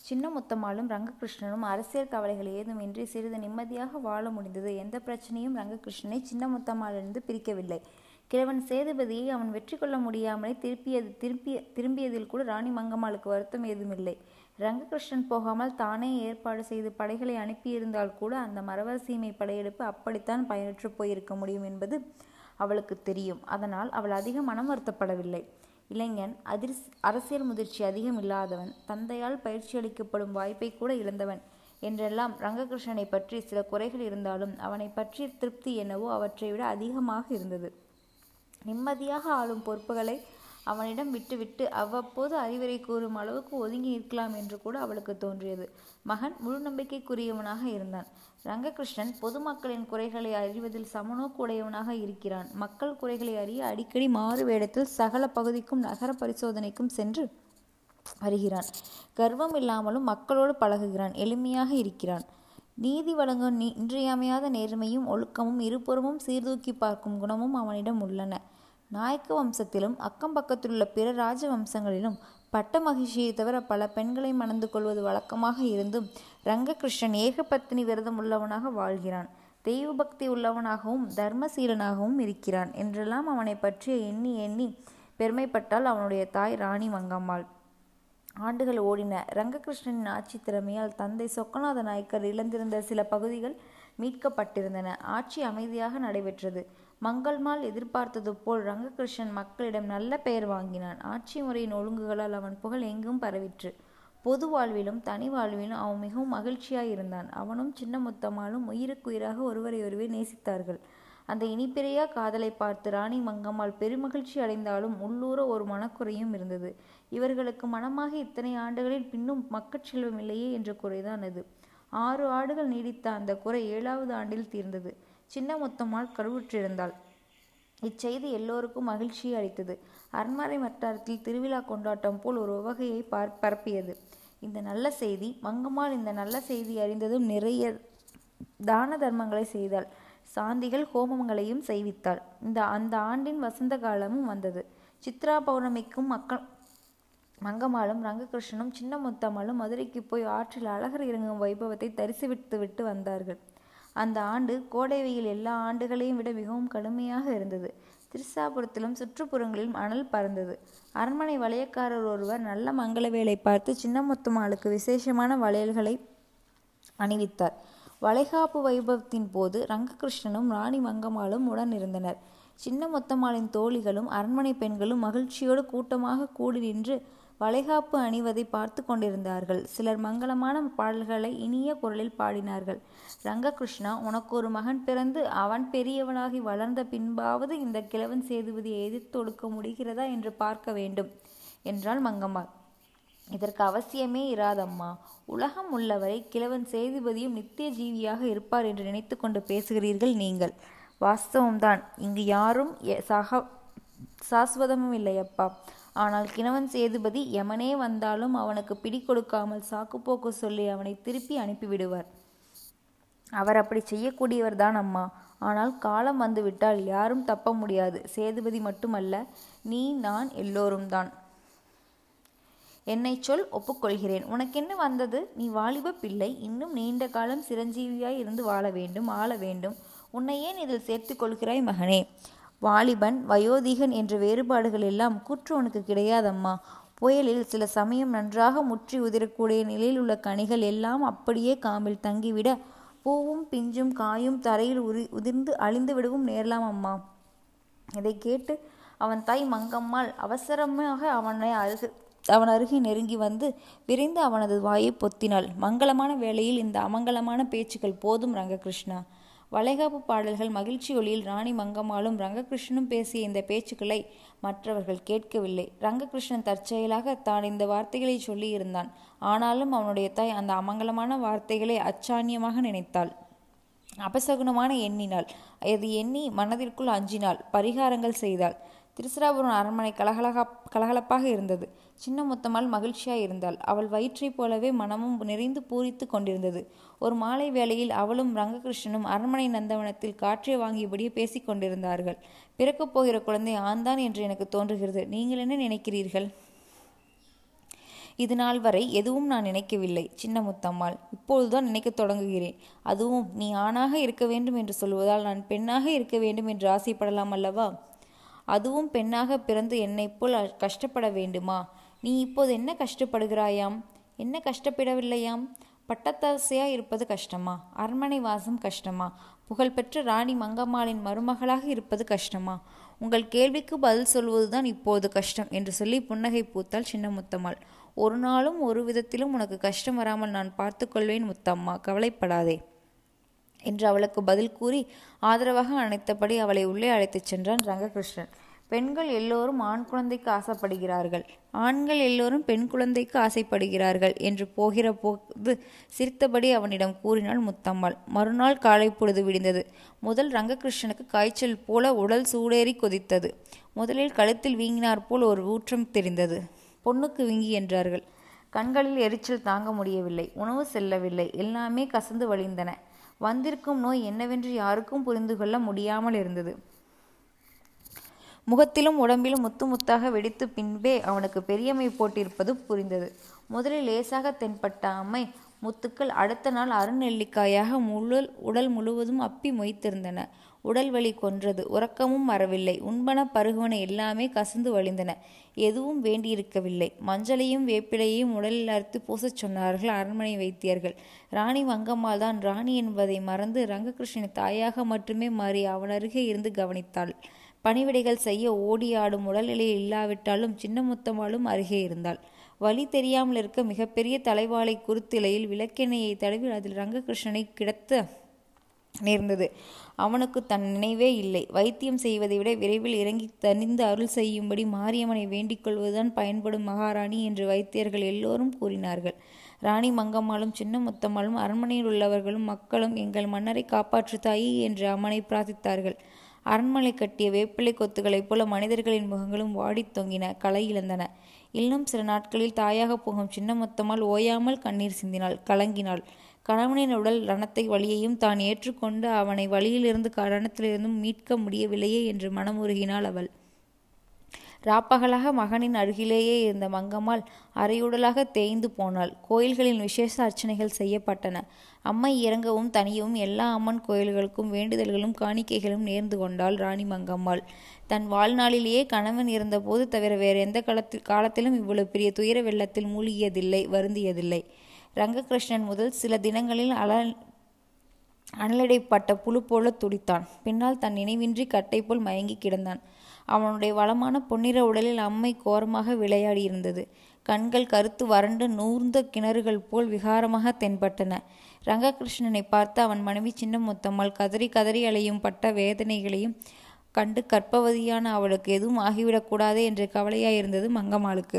சின்ன முத்தம்மாளும் ரங்ககிருஷ்ணனும் அரசியல் கவலைகள் ஏதுமின்றி சிறிது நிம்மதியாக வாழ முடிந்தது எந்த பிரச்சனையும் ரங்ககிருஷ்ணனை சின்ன முத்தம்மாளிலிருந்து பிரிக்கவில்லை கிழவன் சேதுபதியை அவன் வெற்றி கொள்ள முடியாமலே திருப்பியது திருப்பிய திரும்பியதில் கூட ராணி மங்கம்மாளுக்கு வருத்தம் ஏதுமில்லை ரங்ககிருஷ்ணன் போகாமல் தானே ஏற்பாடு செய்து படைகளை அனுப்பியிருந்தால் கூட அந்த மரவர் சீமை படையெடுப்பு அப்படித்தான் பயனற்று போயிருக்க முடியும் என்பது அவளுக்கு தெரியும் அதனால் அவள் அதிக மனம் வருத்தப்படவில்லை இளைஞன் அதிர் அரசியல் முதிர்ச்சி அதிகம் இல்லாதவன் தந்தையால் பயிற்சி அளிக்கப்படும் வாய்ப்பை கூட இழந்தவன் என்றெல்லாம் ரங்ககிருஷ்ணனை பற்றி சில குறைகள் இருந்தாலும் அவனை பற்றிய திருப்தி என்னவோ அவற்றை விட அதிகமாக இருந்தது நிம்மதியாக ஆளும் பொறுப்புகளை அவனிடம் விட்டுவிட்டு அவ்வப்போது அறிவுரை கூறும் அளவுக்கு ஒதுங்கி நிற்கலாம் என்று கூட அவளுக்கு தோன்றியது மகன் முழு நம்பிக்கைக்குரியவனாக இருந்தான் ரங்ககிருஷ்ணன் பொதுமக்களின் குறைகளை அறிவதில் சமநோக்குடையவனாக இருக்கிறான் மக்கள் குறைகளை அறிய அடிக்கடி மாறு வேடத்தில் சகல பகுதிக்கும் நகர பரிசோதனைக்கும் சென்று வருகிறான் கர்வம் இல்லாமலும் மக்களோடு பழகுகிறான் எளிமையாக இருக்கிறான் நீதி வழங்கும் நீ இன்றியமையாத நேர்மையும் ஒழுக்கமும் இருபுறமும் சீர்தூக்கி பார்க்கும் குணமும் அவனிடம் உள்ளன நாயக்க வம்சத்திலும் அக்கம் பக்கத்திலுள்ள பிற ராஜ வம்சங்களிலும் பட்ட மகிழ்ச்சியை தவிர பல பெண்களை மணந்து கொள்வது வழக்கமாக இருந்தும் ரங்ககிருஷ்ணன் ஏகபத்தினி விரதம் உள்ளவனாக வாழ்கிறான் தெய்வ பக்தி உள்ளவனாகவும் தர்மசீலனாகவும் இருக்கிறான் என்றெல்லாம் அவனை பற்றிய எண்ணி எண்ணி பெருமைப்பட்டால் அவனுடைய தாய் ராணி மங்கம்மாள் ஆண்டுகள் ஓடின ரங்ககிருஷ்ணனின் ஆட்சி திறமையால் தந்தை சொக்கநாத நாயக்கர் இழந்திருந்த சில பகுதிகள் மீட்கப்பட்டிருந்தன ஆட்சி அமைதியாக நடைபெற்றது மங்கள்மால் எதிர்பார்த்தது போல் ரங்ககிருஷ்ணன் மக்களிடம் நல்ல பெயர் வாங்கினான் ஆட்சி முறையின் ஒழுங்குகளால் அவன் புகழ் எங்கும் பரவிற்று பொது வாழ்விலும் தனி வாழ்விலும் அவன் மிகவும் மகிழ்ச்சியாய் இருந்தான் அவனும் சின்ன முத்தம்மாளும் உயிருக்குயிராக ஒருவரையொருவர் நேசித்தார்கள் அந்த இனிப்பிறையா காதலை பார்த்து ராணி மங்கம்மாள் பெருமகிழ்ச்சி அடைந்தாலும் உள்ளூர ஒரு மனக்குறையும் இருந்தது இவர்களுக்கு மனமாக இத்தனை ஆண்டுகளில் பின்னும் மக்கட் செல்வம் இல்லையே என்ற குறைதான் அது ஆறு ஆண்டுகள் நீடித்த அந்த குறை ஏழாவது ஆண்டில் தீர்ந்தது சின்ன முத்தம்மாள் கருவுற்றிருந்தாள் இச்செய்தி எல்லோருக்கும் மகிழ்ச்சியை அளித்தது அரண்மனை வட்டாரத்தில் திருவிழா கொண்டாட்டம் போல் ஒரு உவகையை பார் பரப்பியது இந்த நல்ல செய்தி மங்கம்மாள் இந்த நல்ல செய்தி அறிந்ததும் நிறைய தான தர்மங்களை செய்தாள் சாந்திகள் ஹோமங்களையும் செய்வித்தாள் இந்த அந்த ஆண்டின் வசந்த காலமும் வந்தது சித்ரா பௌர்ணமிக்கும் மக்கள் மங்கம்மாளும் ரங்ககிருஷ்ணனும் சின்ன முத்தம்மாளும் மதுரைக்கு போய் ஆற்றில் அழகர் இறங்கும் வைபவத்தை தரிசிவிட்டு விட்டு வந்தார்கள் அந்த ஆண்டு கோடை வெயில் எல்லா ஆண்டுகளையும் விட மிகவும் கடுமையாக இருந்தது திருசாபுரத்திலும் சுற்றுப்புறங்களிலும் அனல் பறந்தது அரண்மனை வளையக்காரர் ஒருவர் நல்ல மங்கள வேலை பார்த்து சின்ன முத்தம்மாளுக்கு விசேஷமான வளையல்களை அணிவித்தார் வளைகாப்பு வைபவத்தின் போது ரங்ககிருஷ்ணனும் ராணி மங்கம்மாளும் உடன் இருந்தனர் சின்ன முத்தம்மாளின் தோழிகளும் அரண்மனை பெண்களும் மகிழ்ச்சியோடு கூட்டமாக கூடி நின்று வளைகாப்பு அணிவதை பார்த்து கொண்டிருந்தார்கள் சிலர் மங்களமான பாடல்களை இனிய குரலில் பாடினார்கள் ரங்ககிருஷ்ணா உனக்கு ஒரு மகன் பிறந்து அவன் பெரியவனாகி வளர்ந்த பின்பாவது இந்த கிழவன் சேதுபதியை எதிர்த்து ஒடுக்க முடிகிறதா என்று பார்க்க வேண்டும் என்றாள் மங்கம்மாள் இதற்கு அவசியமே இராதம்மா உலகம் உள்ளவரை கிழவன் சேதுபதியும் நித்திய ஜீவியாக இருப்பார் என்று நினைத்து கொண்டு பேசுகிறீர்கள் நீங்கள் வாஸ்தவம்தான் இங்கு யாரும் சக சாஸ்வதமும் இல்லையப்பா ஆனால் கிழவன் சேதுபதி எமனே வந்தாலும் அவனுக்கு பிடி கொடுக்காமல் சாக்குப்போக்கு சொல்லி அவனை திருப்பி அனுப்பிவிடுவார் அவர் அப்படி செய்யக்கூடியவர் தான் அம்மா ஆனால் காலம் வந்துவிட்டால் யாரும் தப்ப முடியாது சேதுபதி மட்டுமல்ல நீ நான் எல்லோரும் தான் என்னை சொல் ஒப்புக்கொள்கிறேன் உனக்கென்ன வந்தது நீ வாலிப பிள்ளை இன்னும் நீண்ட காலம் சிரஞ்சீவியாய் இருந்து வாழ வேண்டும் ஆள வேண்டும் உன்னை ஏன் இதில் சேர்த்து கொள்கிறாய் மகனே வாலிபன் வயோதிகன் என்ற வேறுபாடுகள் எல்லாம் கூற்று உனக்கு கிடையாதம்மா புயலில் சில சமயம் நன்றாக முற்றி உதிரக்கூடிய நிலையில் உள்ள கனிகள் எல்லாம் அப்படியே காம்பில் தங்கிவிட பூவும் பிஞ்சும் காயும் தரையில் உரி உதிர்ந்து அழிந்து விடவும் நேரலாம் அம்மா இதை கேட்டு அவன் தாய் மங்கம்மாள் அவசரமாக அவனை அருகு அவன் அருகே நெருங்கி வந்து விரைந்து அவனது வாயை பொத்தினாள் மங்களமான வேளையில் இந்த அமங்கலமான பேச்சுக்கள் போதும் ரங்ககிருஷ்ணா வளைகாப்பு பாடல்கள் மகிழ்ச்சி ஒளியில் ராணி மங்கம்மாளும் ரங்ககிருஷ்ணனும் பேசிய இந்த பேச்சுக்களை மற்றவர்கள் கேட்கவில்லை ரங்ககிருஷ்ணன் தற்செயலாக தான் இந்த வார்த்தைகளை சொல்லியிருந்தான் ஆனாலும் அவனுடைய தாய் அந்த அமங்கலமான வார்த்தைகளை அச்சான்யமாக நினைத்தாள் அபசகுனமான எண்ணினாள் அது எண்ணி மனதிற்குள் அஞ்சினாள் பரிகாரங்கள் செய்தாள் திருச்சிராபுரம் அரண்மனை கலகலகா கலகலப்பாக இருந்தது சின்ன முத்தம்மாள் மகிழ்ச்சியாய் இருந்தாள் அவள் வயிற்றைப் போலவே மனமும் நிறைந்து பூரித்து கொண்டிருந்தது ஒரு மாலை வேளையில் அவளும் ரங்ககிருஷ்ணனும் அரண்மனை நந்தவனத்தில் காற்றை வாங்கியபடியே பேசிக் கொண்டிருந்தார்கள் பிறக்கப் போகிற குழந்தை ஆந்தான் என்று எனக்கு தோன்றுகிறது நீங்கள் என்ன நினைக்கிறீர்கள் இது நாள் வரை எதுவும் நான் நினைக்கவில்லை சின்ன முத்தம்மாள் இப்பொழுதுதான் நினைக்கத் தொடங்குகிறேன் அதுவும் நீ ஆணாக இருக்க வேண்டும் என்று சொல்வதால் நான் பெண்ணாக இருக்க வேண்டும் என்று ஆசைப்படலாம் அல்லவா அதுவும் பெண்ணாக பிறந்து என்னைப் போல் கஷ்டப்பட வேண்டுமா நீ இப்போது என்ன கஷ்டப்படுகிறாயாம் என்ன கஷ்டப்படவில்லையாம் பட்டத்தாசையா இருப்பது கஷ்டமா அரண்மனை வாசம் கஷ்டமா புகழ்பெற்ற ராணி மங்கம்மாளின் மருமகளாக இருப்பது கஷ்டமா உங்கள் கேள்விக்கு பதில் சொல்வதுதான் இப்போது கஷ்டம் என்று சொல்லி புன்னகை பூத்தாள் சின்ன முத்தம்மாள் ஒரு நாளும் ஒரு விதத்திலும் உனக்கு கஷ்டம் வராமல் நான் பார்த்துக்கொள்வேன் முத்தம்மா கவலைப்படாதே என்று அவளுக்கு பதில் கூறி ஆதரவாக அணைத்தபடி அவளை உள்ளே அழைத்துச் சென்றான் ரங்ககிருஷ்ணன் பெண்கள் எல்லோரும் ஆண் குழந்தைக்கு ஆசைப்படுகிறார்கள் ஆண்கள் எல்லோரும் பெண் குழந்தைக்கு ஆசைப்படுகிறார்கள் என்று போகிற போது சிரித்தபடி அவனிடம் கூறினாள் முத்தம்மாள் மறுநாள் காலை பொழுது விடிந்தது முதல் ரங்ககிருஷ்ணனுக்கு காய்ச்சல் போல உடல் சூடேறி கொதித்தது முதலில் கழுத்தில் வீங்கினார் போல் ஒரு ஊற்றம் தெரிந்தது பொண்ணுக்கு வீங்கி என்றார்கள் கண்களில் எரிச்சல் தாங்க முடியவில்லை உணவு செல்லவில்லை எல்லாமே கசந்து வழிந்தன வந்திருக்கும் நோய் என்னவென்று யாருக்கும் புரிந்து கொள்ள முடியாமல் இருந்தது முகத்திலும் உடம்பிலும் முத்து முத்தாக வெடித்து பின்பே அவனுக்கு பெரியம்மை போட்டிருப்பது புரிந்தது முதலில் லேசாக தென்பட்ட அம்மை முத்துக்கள் அடுத்த நாள் அருநெல்லிக்காயாக முழு உடல் முழுவதும் அப்பி மொய்த்திருந்தன உடல் வலி கொன்றது உறக்கமும் வரவில்லை உண்பன பருகுவன எல்லாமே கசந்து வழிந்தன எதுவும் வேண்டியிருக்கவில்லை மஞ்சளையும் வேப்பிலையையும் உடலில் அறுத்து பூசச் சொன்னார்கள் அரண்மனை வைத்தியர்கள் ராணி வங்கம்மாள் தான் ராணி என்பதை மறந்து ரங்ககிருஷ்ணனை தாயாக மட்டுமே மாறி அவன் அருகே இருந்து கவனித்தாள் பணிவிடைகள் செய்ய ஓடி ஆடும் உடல்நிலையில் இல்லாவிட்டாலும் சின்ன முத்தம்மாளும் அருகே இருந்தாள் வழி தெரியாமல் இருக்க மிகப்பெரிய தலைவாளை குருத்திலையில் விளக்கெண்ணெயை தடவி அதில் ரங்ககிருஷ்ணனை கிடத்த நேர்ந்தது அவனுக்கு தன் நினைவே இல்லை வைத்தியம் செய்வதை விட விரைவில் இறங்கி தனிந்து அருள் செய்யும்படி மாரியம்மனை வேண்டிக் கொள்வதுதான் பயன்படும் மகாராணி என்று வைத்தியர்கள் எல்லோரும் கூறினார்கள் ராணி மங்கம்மாளும் சின்ன முத்தம்மாளும் அரண்மனையில் உள்ளவர்களும் மக்களும் எங்கள் மன்னரை காப்பாற்று தாயி என்று அம்மனை பிரார்த்தித்தார்கள் அரண்மனை கட்டிய வேப்பிலை கொத்துகளைப் போல மனிதர்களின் முகங்களும் வாடித் தொங்கின களை இழந்தன இன்னும் சில நாட்களில் தாயாக போகும் சின்ன முத்தம்மாள் ஓயாமல் கண்ணீர் சிந்தினாள் கலங்கினாள் கணவனின் உடல் ரணத்தை வழியையும் தான் ஏற்றுக்கொண்டு அவனை வழியிலிருந்து ரணத்திலிருந்தும் மீட்க முடியவில்லையே என்று மனமுருகினாள் அவள் ராப்பகலாக மகனின் அருகிலேயே இருந்த மங்கம்மாள் அரையுடலாக தேய்ந்து போனாள் கோயில்களில் விசேஷ அர்ச்சனைகள் செய்யப்பட்டன அம்மை இறங்கவும் தனியவும் எல்லா அம்மன் கோயில்களுக்கும் வேண்டுதல்களும் காணிக்கைகளும் நேர்ந்து கொண்டாள் ராணி மங்கம்மாள் தன் வாழ்நாளிலேயே கணவன் இருந்தபோது தவிர வேறு எந்த காலத்தில் காலத்திலும் இவ்வளவு பெரிய துயர வெள்ளத்தில் மூழ்கியதில்லை வருந்தியதில்லை ரங்ககிருஷ்ணன் முதல் சில தினங்களில் அல அனலடைப்பட்ட புழு போல துடித்தான் பின்னால் தன் நினைவின்றி கட்டை போல் மயங்கி கிடந்தான் அவனுடைய வளமான பொன்னிற உடலில் அம்மை கோரமாக விளையாடியிருந்தது கண்கள் கருத்து வறண்டு நூர்ந்த கிணறுகள் போல் விகாரமாக தென்பட்டன ரங்ககிருஷ்ணனை பார்த்து அவன் மனைவி சின்ன முத்தம்மாள் கதறி கதறி அலையும் பட்ட வேதனைகளையும் கண்டு கற்பவதியான அவளுக்கு எதுவும் ஆகிவிடக்கூடாதே என்று கவலையாயிருந்தது மங்கம்மாளுக்கு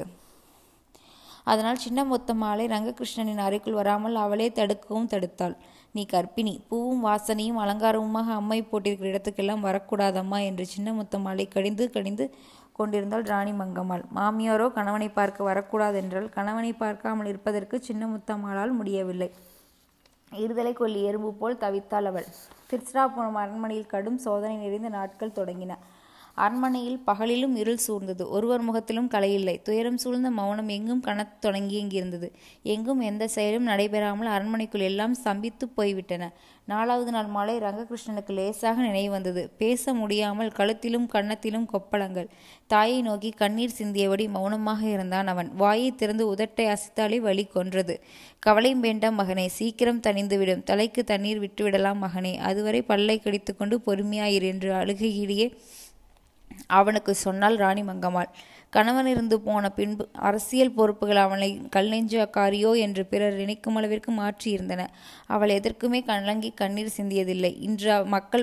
அதனால் சின்ன முத்தம்மாளை ரங்ககிருஷ்ணனின் அறைக்குள் வராமல் அவளே தடுக்கவும் தடுத்தாள் நீ கர்ப்பிணி பூவும் வாசனையும் அலங்காரமுமாக அம்மை போட்டிருக்கிற இடத்துக்கெல்லாம் வரக்கூடாதம்மா என்று சின்ன முத்தம்மாளை கடிந்து கடிந்து கொண்டிருந்தாள் ராணி மங்கம்மாள் மாமியாரோ கணவனை பார்க்க வரக்கூடாதென்றால் கணவனை பார்க்காமல் இருப்பதற்கு சின்ன முத்தம்மாளால் முடியவில்லை இருதலை கொல்லி எறும்பு போல் தவித்தாள் அவள் திருச்சிராபுரம் அரண்மனையில் கடும் சோதனை நிறைந்த நாட்கள் தொடங்கின அரண்மனையில் பகலிலும் இருள் சூழ்ந்தது ஒருவர் முகத்திலும் கலையில்லை துயரம் சூழ்ந்த மௌனம் எங்கும் கனத் தொடங்கி இங்கிருந்தது எங்கும் எந்த செயலும் நடைபெறாமல் அரண்மனைக்குள் எல்லாம் ஸ்தம்பித்து போய்விட்டன நாலாவது நாள் மாலை ரங்ககிருஷ்ணனுக்கு லேசாக நினைவு வந்தது பேச முடியாமல் கழுத்திலும் கன்னத்திலும் கொப்பளங்கள் தாயை நோக்கி கண்ணீர் சிந்தியபடி மௌனமாக இருந்தான் அவன் வாயை திறந்து உதட்டை அசைத்தாலே வலி கொன்றது கவலை வேண்டாம் மகனே சீக்கிரம் தணிந்துவிடும் தலைக்கு தண்ணீர் விட்டுவிடலாம் மகனே அதுவரை பல்லை கடித்துக்கொண்டு பொறுமையாயிரு என்று அழுகையிலேயே அவனுக்கு சொன்னாள் ராணி மங்கம்மாள் கணவன் இருந்து போன பின்பு அரசியல் பொறுப்புகள் அவனை கல்நெஞ்சக்காரியோ என்று பிறர் நினைக்கும் அளவிற்கு மாற்றியிருந்தன அவள் எதற்குமே கலங்கி கண்ணீர் சிந்தியதில்லை இன்று மக்கள்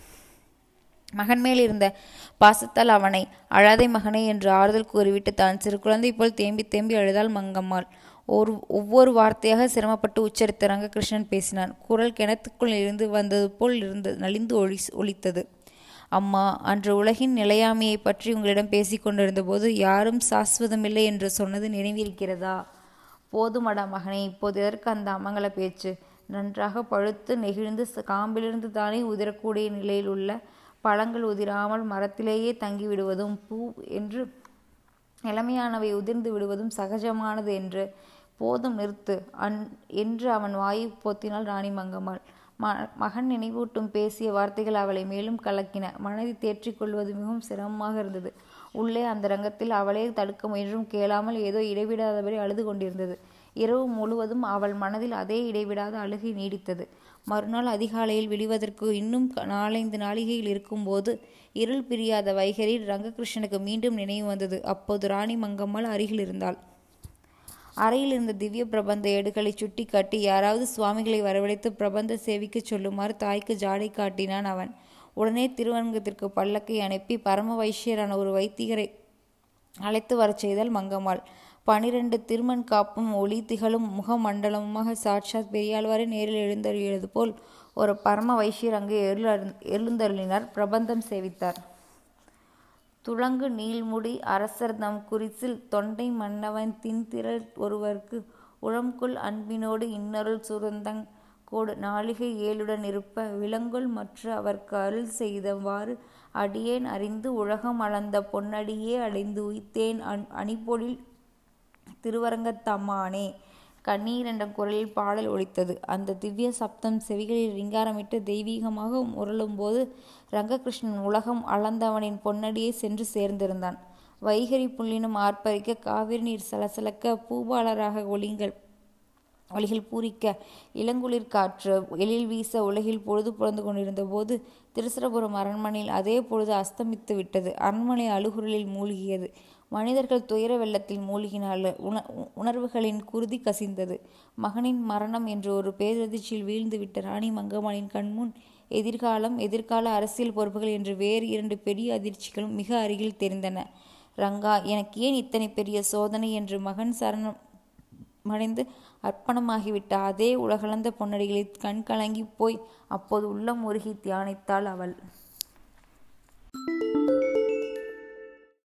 மகன் மேல் இருந்த பாசத்தால் அவனை அழாதை மகனே என்று ஆறுதல் கூறிவிட்டு தான் சிறு குழந்தை போல் தேம்பி தேம்பி அழுதாள் மங்கம்மாள் ஒரு ஒவ்வொரு வார்த்தையாக சிரமப்பட்டு உச்சரித்த ரங்ககிருஷ்ணன் பேசினான் குரல் கிணத்துக்குள் இருந்து வந்தது போல் இருந்து நலிந்து ஒளி ஒலித்தது அம்மா அன்று உலகின் நிலையாமையை பற்றி உங்களிடம் பேசிக் கொண்டிருந்த போது யாரும் சாஸ்வதமில்லை என்று சொன்னது நினைவிருக்கிறதா போதுமடா மகனே இப்போது எதற்கு அந்த அமங்கல பேச்சு நன்றாக பழுத்து நெகிழ்ந்து காம்பிலிருந்து தானே உதிரக்கூடிய நிலையில் உள்ள பழங்கள் உதிராமல் மரத்திலேயே தங்கிவிடுவதும் பூ என்று இளமையானவை உதிர்ந்து விடுவதும் சகஜமானது என்று போதும் நிறுத்து அன் என்று அவன் வாயை போத்தினாள் ராணி மங்கம்மாள் ம மகன் நினைவூட்டும் பேசிய வார்த்தைகள் அவளை மேலும் கலக்கின மனதை தேற்றிக் கொள்வது மிகவும் சிரமமாக இருந்தது உள்ளே அந்த ரங்கத்தில் அவளே தடுக்க முயன்றும் கேளாமல் ஏதோ இடைவிடாதபடி அழுது கொண்டிருந்தது இரவு முழுவதும் அவள் மனதில் அதே இடைவிடாத அழுகை நீடித்தது மறுநாள் அதிகாலையில் விடுவதற்கு இன்னும் நாலைந்து நாளிகையில் இருக்கும்போது இருள் பிரியாத வைகரில் ரங்ககிருஷ்ணனுக்கு மீண்டும் நினைவு வந்தது அப்போது ராணி மங்கம்மாள் அருகில் இருந்தாள் அறையில் இருந்த திவ்ய பிரபந்த ஏடுகளை சுட்டி காட்டி யாராவது சுவாமிகளை வரவழைத்து பிரபந்த சேவிக்க சொல்லுமாறு தாய்க்கு ஜாடை காட்டினான் அவன் உடனே திருவரங்கத்திற்கு பல்லக்கை அனுப்பி பரம வைஷ்யரான ஒரு வைத்திகரை அழைத்து வரச் செய்தால் மங்கம்மாள் பனிரெண்டு திருமண் காப்பும் ஒளி திகழும் முகமண்டலமுமாக சாட்சாத் பெரியாழ்வாரே நேரில் எழுந்தருளியது போல் ஒரு பரம வைஷ்யர் அங்கு எழுந்தருளினார் பிரபந்தம் சேவித்தார் துளங்கு நீள்முடி அரசர் தம் குறிசில் தொண்டை மன்னவன் தின்திரள் ஒருவர்க்கு உளம்கொள் அன்பினோடு இன்னருள் சுரந்தங் கோடு நாளிகை ஏழுடன் இருப்ப விலங்கொள் மற்ற அவர்க்கு அருள் செய்தவாறு அடியேன் அறிந்து உலகம் அளந்த பொன்னடியே அடைந்து உய்த்தேன் அன் அணிபொழில் திருவரங்கத்தம்மானே கண்ணீர் என்ற குரலில் பாடல் ஒலித்தது அந்த திவ்ய சப்தம் செவிகளில் ரிங்காரமிட்டு தெய்வீகமாக முரளும்போது ரங்ககிருஷ்ணன் உலகம் அளந்தவனின் பொன்னடியை சென்று சேர்ந்திருந்தான் வைகரி புள்ளினும் ஆர்ப்பரிக்க காவிரி நீர் சலசலக்க பூபாலராக ஒளிங்கள் ஒளிகள் பூரிக்க இளங்குளிர் காற்று எழில் வீச உலகில் பொழுது புலந்து கொண்டிருந்த போது திருசரபுரம் அரண்மனையில் அதே பொழுது அஸ்தமித்து விட்டது அரண்மனை அழுகுரலில் மூழ்கியது மனிதர்கள் துயர வெள்ளத்தில் மூழ்கினாள் உண உணர்வுகளின் குருதி கசிந்தது மகனின் மரணம் என்று ஒரு பேரதிர்ச்சியில் வீழ்ந்துவிட்ட ராணி மங்கம்மாளின் கண்முன் எதிர்காலம் எதிர்கால அரசியல் பொறுப்புகள் என்று வேறு இரண்டு பெரிய அதிர்ச்சிகளும் மிக அருகில் தெரிந்தன ரங்கா எனக்கு ஏன் இத்தனை பெரிய சோதனை என்று மகன் சரணம் மடைந்து அர்ப்பணமாகிவிட்ட அதே உலகளந்த பொன்னடிகளில் கண் கலங்கி போய் அப்போது உள்ளம் உருகி தியானித்தாள் அவள்